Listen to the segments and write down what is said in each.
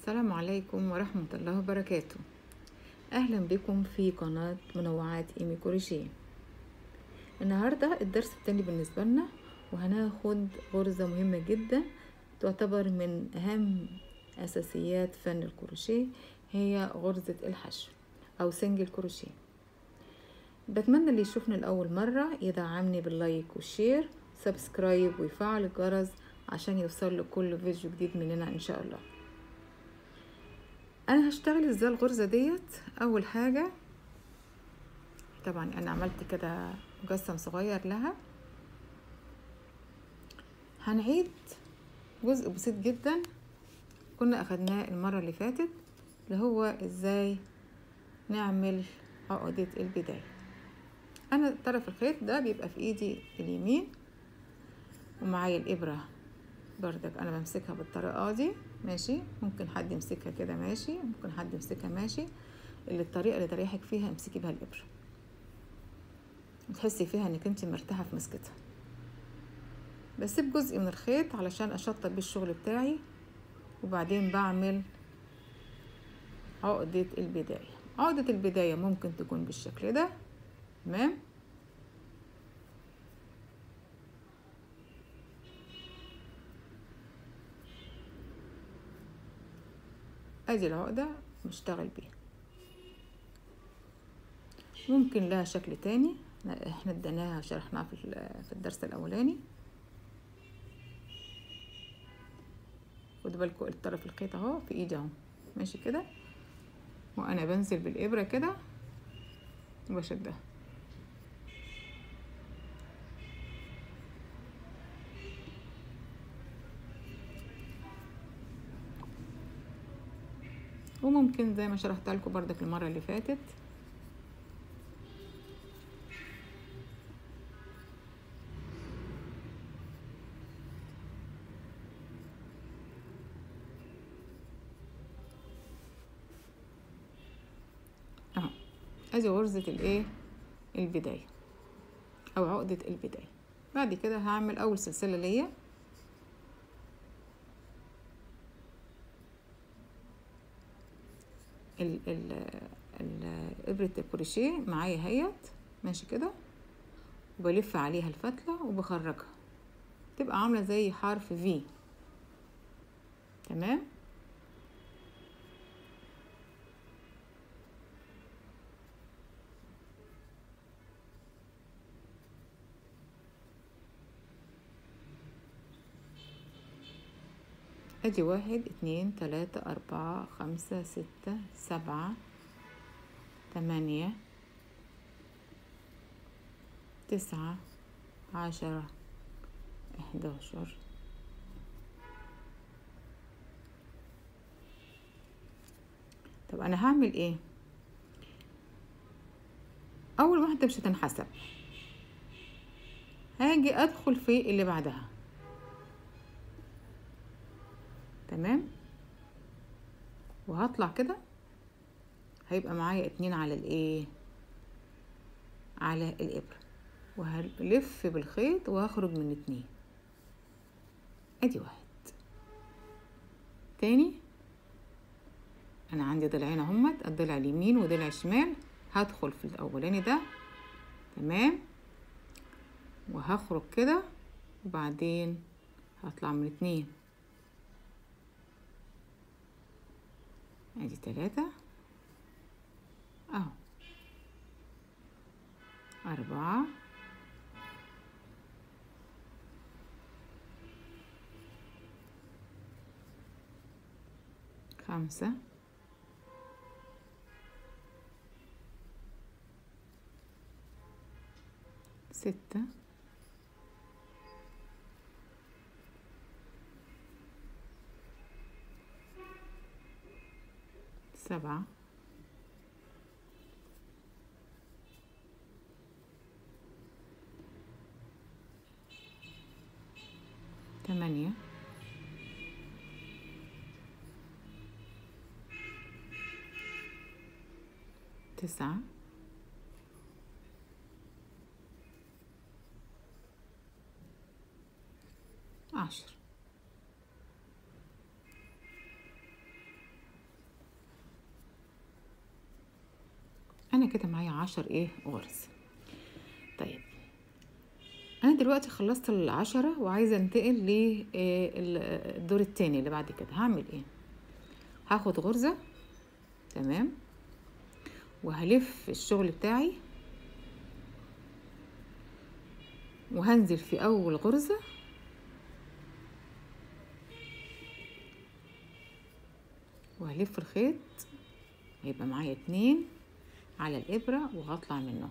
السلام عليكم ورحمة الله وبركاته أهلا بكم في قناة منوعات إيمي كوريشيه النهاردة الدرس التاني بالنسبة لنا وهناخد غرزة مهمة جدا تعتبر من أهم أساسيات فن الكروشيه هي غرزة الحشو أو سنجل كروشيه بتمنى اللي يشوفني لأول مرة يدعمني باللايك والشير سبسكرايب ويفعل الجرس عشان يوصل له كل فيديو جديد مننا إن شاء الله انا هشتغل ازاي الغرزة ديت اول حاجة طبعا انا عملت كده مجسم صغير لها هنعيد جزء بسيط جدا كنا اخدناه المرة اللي فاتت اللي هو ازاي نعمل عقدة البداية انا طرف الخيط ده بيبقى في ايدي اليمين ومعايا الابرة بردك انا بمسكها بالطريقة دي ماشي ممكن حد يمسكها كده ماشي ممكن حد يمسكها ماشي اللي الطريقة اللي تريحك فيها امسكي بها الابرة وتحسي فيها انك انت مرتاحة في مسكتها بسيب جزء من الخيط علشان اشطب بيه الشغل بتاعي وبعدين بعمل عقدة البداية عقدة البداية ممكن تكون بالشكل ده تمام ادي العقدة بشتغل بيها ممكن لها شكل تاني احنا اديناها شرحناها في في الدرس الاولاني خدوا بالكم الطرف الخيط اهو في ايدي اهو ماشي كده وانا بنزل بالابره كده وبشدها وممكن زي ما شرحت لكم بردك المره اللي فاتت اهو ادي غرزه الايه البدايه او عقده البدايه بعد كده هعمل اول سلسله ليا ال ال ال ابرة الكروشيه معايا اهيت ماشي كده وبلف عليها الفتلة وبخرجها تبقى عاملة زي حرف في تمام ادي واحد اتنين تلاتة اربعة خمسة ستة سبعة تمانية تسعة عشرة احداشر طب انا هعمل ايه اول واحدة مش هتنحسب هاجي ادخل في اللي بعدها تمام وهطلع كده هيبقى معايا اتنين على الايه على الابرة وهلف بالخيط وهخرج من اتنين ادي واحد تاني انا عندي ضلعين اهمت الضلع اليمين وضلع الشمال هدخل في الاولاني ده تمام وهخرج كده وبعدين هطلع من اتنين ادي تلاتة اهو اربعة خمسة ستة سبعة ثمانية تسعة عشر انا كده معايا عشر ايه غرز طيب انا دلوقتي خلصت العشرة وعايزة انتقل للدور التاني اللي بعد كده هعمل ايه هاخد غرزة تمام وهلف الشغل بتاعي وهنزل في اول غرزة وهلف الخيط هيبقى معايا اتنين على الابرة وهطلع منه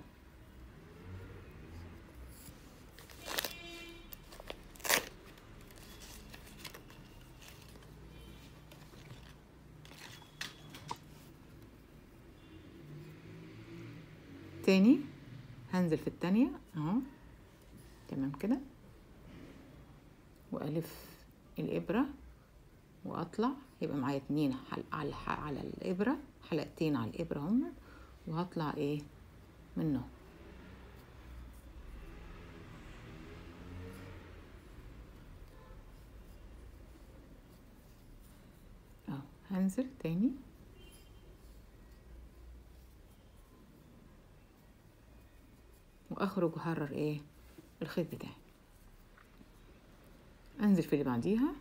تاني هنزل في التانية اهو تمام كده والف الابرة واطلع يبقى معايا اتنين حل... على على الابرة حلقتين على الابرة هم وهطلع ايه منه اهو هنزل تاني واخرج وحرر ايه الخيط بتاعي انزل في اللي بعديها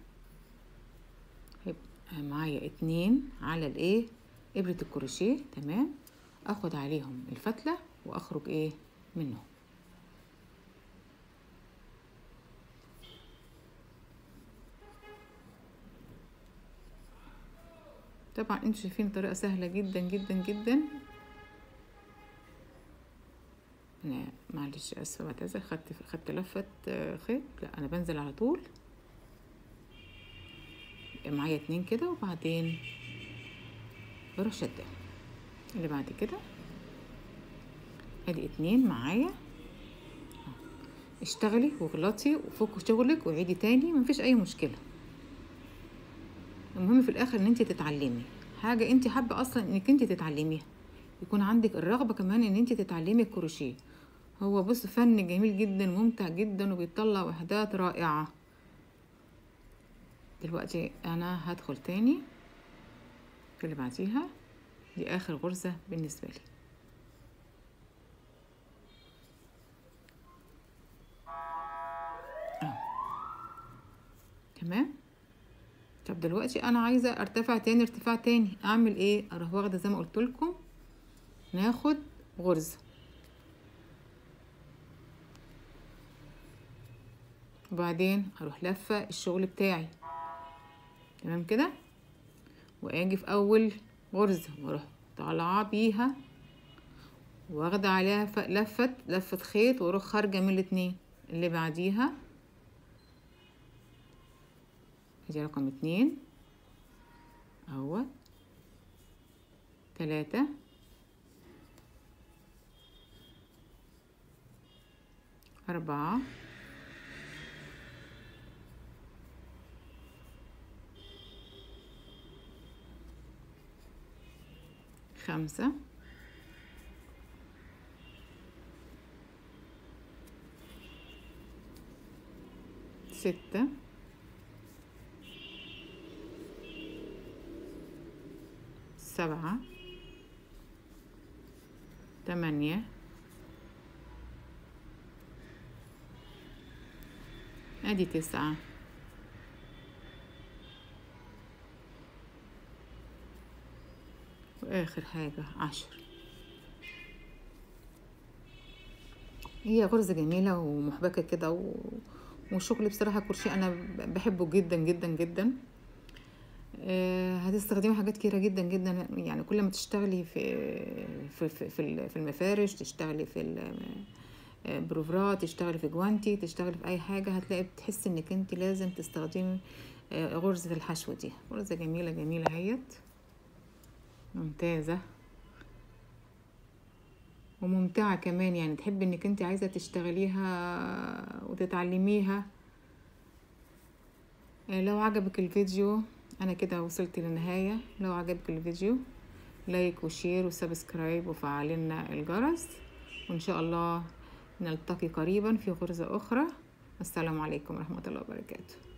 هيبقى معايا اتنين على الايه ابرة الكروشيه تمام اخد عليهم الفتلة واخرج ايه منه طبعا انتوا شايفين طريقة سهلة جدا جدا جدا انا معلش اسفه بعتذر خدت خدت لفه خيط لا انا بنزل على طول معايا اتنين كده وبعدين بروح شده اللي بعد كده ادي اتنين معايا اشتغلي واغلطي وفوق شغلك وعيدي تاني مفيش اي مشكله المهم في الاخر ان انت تتعلمي حاجه انت حابه اصلا انك انت تتعلميها يكون عندك الرغبه كمان ان انت تتعلمي الكروشيه هو بص فن جميل جدا ممتع جدا وبيطلع وحدات رائعة دلوقتي انا هدخل تاني في اللي بعديها دي اخر غرزة بالنسبة لي أه. تمام طب دلوقتي انا عايزة ارتفع تاني ارتفاع تاني اعمل ايه اروح واخدة زي ما قلت لكم ناخد غرزة وبعدين اروح لفة الشغل بتاعي تمام كده واجي في اول غرزة واروح طالعة بيها واخدة عليها لفة لفة خيط واروح خارجة من الاتنين اللي بعديها ادي رقم اتنين اهو تلاتة أربعة خمسة ستة سبعة تمانية ادي تسعة واخر حاجة عشر هي غرزة جميلة ومحبكة كده و... وشغل بصراحة كروشيه انا بحبه جدا جدا جدا آه هتستخدمي حاجات كتيرة جدا جدا يعني كل ما تشتغلي في في في, في المفارش تشتغلي في بروفرات تشتغلي في جوانتي تشتغلي في اي حاجة هتلاقي بتحسي انك انت لازم تستخدمي غرزة الحشو دي غرزة جميلة جميلة اهيت ممتازة وممتعة كمان يعني تحبي انك انت عايزة تشتغليها وتتعلميها لو عجبك الفيديو انا كده وصلت للنهاية لو عجبك الفيديو لايك وشير وسبسكرايب وفعلنا الجرس وان شاء الله نلتقي قريبا في غرزة اخرى السلام عليكم ورحمة الله وبركاته